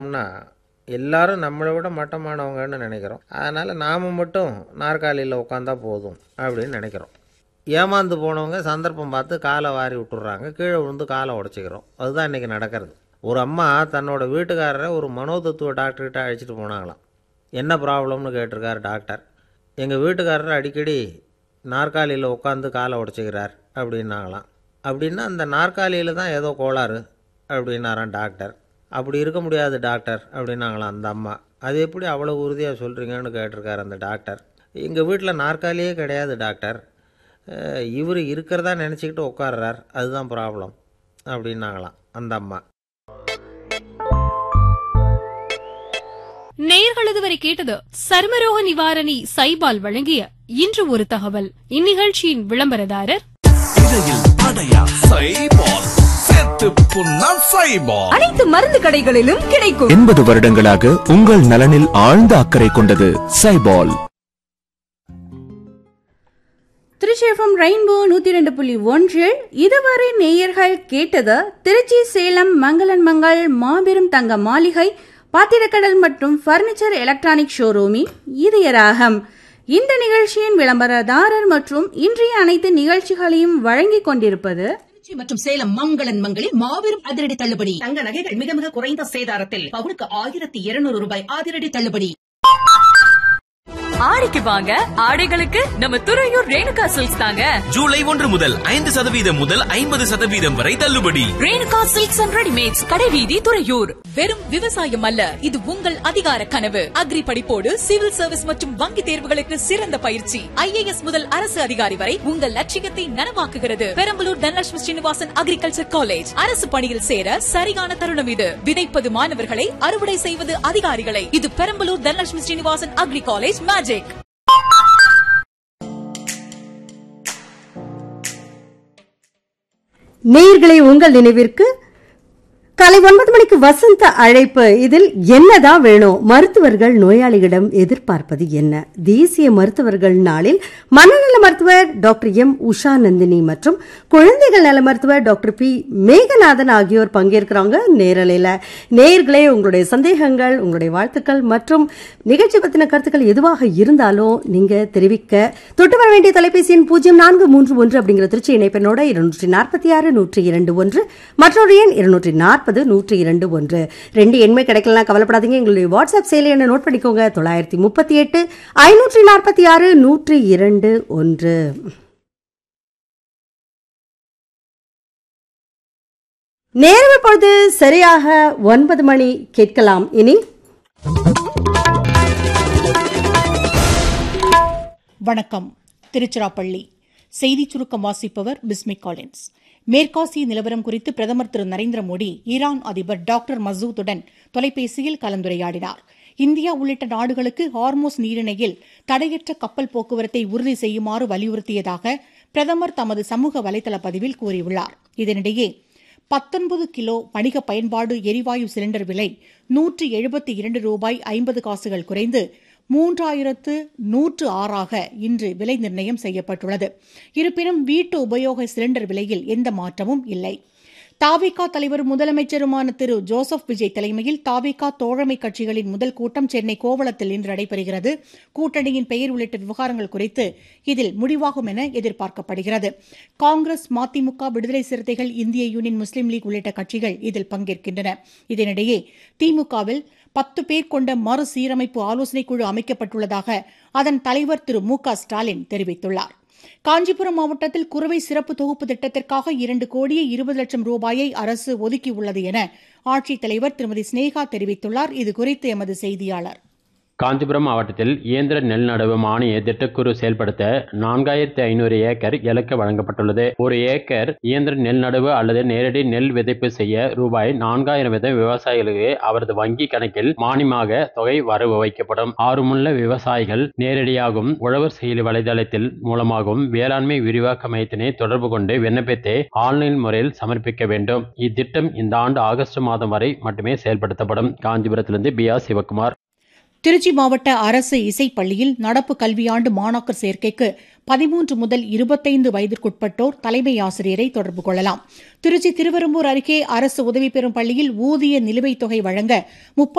னா, எல்லாரும் நம்மளை விட மட்டமானவங்கன்னு நினைக்கிறோம் அதனால் நாம் மட்டும் நாற்காலியில் உட்காந்தா போதும் அப்படின்னு நினைக்கிறோம் ஏமாந்து போனவங்க சந்தர்ப்பம் பார்த்து காலை வாரி விட்டுறாங்க கீழே விழுந்து காலை உடச்சிக்கிறோம் அதுதான் இன்றைக்கி நடக்கிறது ஒரு அம்மா தன்னோட வீட்டுக்காரரை ஒரு மனோதத்துவ டாக்டர்கிட்ட அழைச்சிட்டு போனாங்களாம் என்ன ப்ராப்ளம்னு கேட்டிருக்காரு டாக்டர் எங்கள் வீட்டுக்காரர் அடிக்கடி நாற்காலியில் உட்காந்து காலை உடச்சிக்கிறார் அப்படின்னாங்களாம் அப்படின்னா அந்த நாற்காலியில் தான் ஏதோ கோளாறு அப்படின்னாராம் டாக்டர் அப்படி இருக்க முடியாது டாக்டர் அப்படின்னாங்களாம் அந்த அம்மா அது எப்படி அவ்வளோ உறுதியாக சொல்கிறீங்கன்னு கேட்டிருக்காரு அந்த டாக்டர் எங்கள் வீட்டில் நாற்காலியே கிடையாது டாக்டர் இவர் இருக்கிறதா நினச்சிக்கிட்டு உட்கார்றார் அதுதான் ப்ராப்ளம் அப்படின்னாங்களாம் அந்த அம்மா நேயர்கள் இதுவரை கேட்டது சர்மரோக நிவாரணி சைபால் வழங்கிய இன்று ஒரு தகவல் இந்நிகழ்ச்சியின் விளம்பரதாரர் இடையில் அடையா சைபால் செத்து புண்ணா சைபால் அனைத்து மருந்து கடைகளிலும் கிடைக்கும் எண்பது வருடங்களாக உங்கள் நலனில் ஆழ்ந்த அக்கறை கொண்டது சைபால் திருச்சிஎஃப்எம் ரெயின்போ நூற்றி ரெண்டு புள்ளி ஒன்றில் இதுவரை நேயர்கள் கேட்டது திருச்சி சேலம் மங்களன் மங்கள் மாபெரும் தங்க மாளிகை பாத்திரக்கடல் மற்றும் ஃபர்னிச்சர் எலக்ட்ரானிக் ஷோரூமின் இதய ராகம் இந்த நிகழ்ச்சியின் விளம்பரதாரர் மற்றும் இன்றைய அனைத்து நிகழ்ச்சிகளையும் வழங்கிக் கொண்டிருப்பது திருச்சி மற்றும் சேலம் மங்களன் மங்களில் மாபெரும் அதிரடி தள்ளுபடி தங்க நகைகள் மிக மிக குறைந்த சேதாரத்தில் பவுனுக்கு ஆயிரத்தி இருநூறு ரூபாய் அதிரடி தள்ளுபடி ஆடிக்கு வாங்க ஆடைகளுக்கு நம்ம துறையூர் ரேணுகா சில்க்ஸ் தாங்க ஜூலை ஒன்று முதல் ஐந்து சதவீதம் முதல் ஐம்பது சதவீதம் வரை தள்ளுபடி ரேணுகா சில்க்ஸ் அண்ட் ரெடிமேட்ஸ் கடைவீதி துறையூர் வெறும் விவசாயம் அல்ல இது உங்கள் அதிகார கனவு அக்ரி படிப்போடு சிவில் சர்வீஸ் மற்றும் வங்கி தேர்வுகளுக்கு சிறந்த பயிற்சி ஐஏஎஸ் முதல் அரசு அதிகாரி வரை உங்கள் லட்சியத்தை நனவாக்குகிறது பெரம்பலூர் தனலட்சுமி ஸ்ரீனிவாசன் அக்ரிகல்ச்சர் காலேஜ் அரசு பணியில் சேர சரியான தருணம் இது விதைப்பது மாணவர்களை அறுவடை செய்வது அதிகாரிகளை இது Perambalur Dhanalakshmi Srinivasan agri college magic நேயர்களை உங்கள் நினைவிற்கு காலை ஒன்பது மணிக்கு வசந்த அழைப்பு இதில் என்னதான் வேணும் மருத்துவர்கள் நோயாளிகளிடம் எதிர்பார்ப்பது என்ன தேசிய மருத்துவர்கள் நாளில் மனநல மருத்துவர் டாக்டர் எம் உஷா நந்தினி மற்றும் குழந்தைகள் நல மருத்துவர் டாக்டர் பி மேகநாதன் ஆகியோர் பங்கேற்கிறாங்க நேரலையில் நேயர்களே உங்களுடைய சந்தேகங்கள் உங்களுடைய வாழ்த்துக்கள் மற்றும் நிகழ்ச்சி பற்றின கருத்துக்கள் எதுவாக இருந்தாலும் நீங்க தெரிவிக்க தொட்டு வர வேண்டிய தொலைபேசி எண் பூஜ்ஜியம் நான்கு மூன்று ஒன்று அப்படிங்கிற திருச்சி இணைப்பெண்ணோட இருநூற்றி நாற்பத்தி ஆறு நூற்றி இரண்டு ஒன்று மற்றொரு எண் இருநூற்றி நாற்பது நூற்றி இரண்டு ஒன்று ரெண்டு எண்மை கிடைக்கலாம் கவலைப்படாதீங்க எங்களுடைய வாட்ஸ்அப் செயலி என்ன நோட் பண்ணிக்கோங்க தொள்ளாயிரத்தி முப்பத்தி எட்டு ஐநூற்றி நாற்பத்தி ஆறு நூற்றி இரண்டு ஒன்று நேரம் இப்பொழுது சரியாக ஒன்பது மணி கேட்கலாம் இனி வணக்கம் திருச்சிராப்பள்ளி செய்திச் சுருக்கம் வாசிப்பவர் பிஸ்மி காலின்ஸ் மேற்காசிய நிலவரம் குறித்து பிரதமர் திரு நரேந்திர மோடி ஈரான் அதிபர் டாக்டர் மசூத்துடன் தொலைபேசியில் கலந்துரையாடினார் இந்தியா உள்ளிட்ட நாடுகளுக்கு ஹார்மோஸ் நீரிணையில் தடையற்ற கப்பல் போக்குவரத்தை உறுதி செய்யுமாறு வலியுறுத்தியதாக பிரதமர் தமது சமூக வலைதள பதிவில் கூறியுள்ளார் இதனிடையே பத்தொன்பது கிலோ வணிக பயன்பாடு எரிவாயு சிலிண்டர் விலை நூற்று எழுபத்தி இரண்டு ரூபாய் ஐம்பது காசுகள் குறைந்து மூன்றாயிரத்து நூற்று ஆறாக இன்று விலை நிர்ணயம் செய்யப்பட்டுள்ளது இருப்பினும் வீட்டு உபயோக சிலிண்டர் விலையில் எந்த மாற்றமும் இல்லை தாவேகா தலைவர் முதலமைச்சருமான திரு ஜோசப் விஜய் தலைமையில் தாவேகா தோழமை கட்சிகளின் முதல் கூட்டம் சென்னை கோவளத்தில் இன்று நடைபெறுகிறது கூட்டணியின் பெயர் உள்ளிட்ட விவகாரங்கள் குறித்து இதில் முடிவாகும் என எதிர்பார்க்கப்படுகிறது காங்கிரஸ் மதிமுக விடுதலை சிறுத்தைகள் இந்திய யூனியன் முஸ்லீம் லீக் உள்ளிட்ட கட்சிகள் இதில் பங்கேற்கின்றன இதனிடையே திமுகவில் பத்து பேர் கொண்ட மறுசீரமைப்பு ஆலோசனைக் குழு அமைக்கப்பட்டுள்ளதாக அதன் தலைவர் திரு மு க ஸ்டாலின் தெரிவித்துள்ளார் காஞ்சிபுரம் மாவட்டத்தில் குறுவை சிறப்பு தொகுப்பு திட்டத்திற்காக இரண்டு கோடியே இருபது லட்சம் ரூபாயை அரசு ஒதுக்கியுள்ளது என ஆட்சித்தலைவர் திருமதி ஸ்னேகா தெரிவித்துள்ளார் இதுகுறித்து எமது செய்தியாளர் காஞ்சிபுரம் மாவட்டத்தில் இயந்திர நெல் நடவு மானிய திட்டக்குழு செயல்படுத்த நான்காயிரத்தி ஐநூறு ஏக்கர் இலக்கு வழங்கப்பட்டுள்ளது ஒரு ஏக்கர் இயந்திர நெல் நடவு அல்லது நேரடி நெல் விதைப்பு செய்ய ரூபாய் நான்காயிரம் வீதம் விவசாயிகளுக்கு அவரது வங்கி கணக்கில் மானியமாக தொகை வரவு வைக்கப்படும் ஆர்வமுள்ள விவசாயிகள் நேரடியாகவும் உழவர் செயலி வலைதளத்தில் மூலமாகவும் வேளாண்மை விரிவாக்க மையத்தினை தொடர்பு கொண்டு விண்ணப்பித்து ஆன்லைன் முறையில் சமர்ப்பிக்க வேண்டும் இத்திட்டம் இந்த ஆண்டு ஆகஸ்ட் மாதம் வரை மட்டுமே செயல்படுத்தப்படும் காஞ்சிபுரத்திலிருந்து பி ஆர் சிவகுமார் திருச்சி மாவட்ட அரசு இசைப்பள்ளியில் நடப்பு கல்வியாண்டு மாணாக்கர் சேர்க்கைக்கு பதிமூன்று முதல் இருபத்தைந்து வயதிற்குட்பட்டோர் தலைமை ஆசிரியரை தொடர்பு கொள்ளலாம் திருச்சி திருவெரும்பூர் அருகே அரசு உதவி பெறும் பள்ளியில் ஊதிய நிலுவைத் தொகை வழங்க